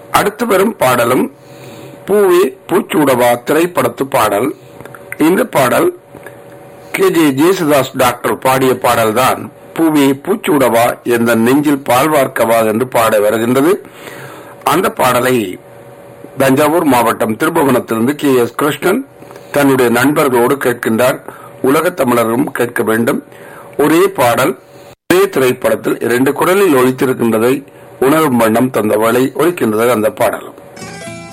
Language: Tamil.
அடுத்து வரும் பாடலும் பூவே பூச்சூடவா திரைப்படத்து பாடல் இந்த பாடல் கே ஜே ஜேசுதாஸ் டாக்டர் பாடிய பாடல்தான் பூவே பூச்சூடவா என்ற நெஞ்சில் பால் வார்க்கவா என்று பாட வருகின்றது அந்த பாடலை தஞ்சாவூர் மாவட்டம் திருபுவனத்திலிருந்து கே எஸ் கிருஷ்ணன் தன்னுடைய நண்பர்களோடு கேட்கின்றார் உலகத் தமிழரும் கேட்க வேண்டும் ஒரே பாடல் ஒரே திரைப்படத்தில் இரண்டு குரலில் ஒழித்திருக்கின்றதை உணரும் வண்ணம் தந்த வேளை ஒழிக்கின்றது அந்த பாடலும்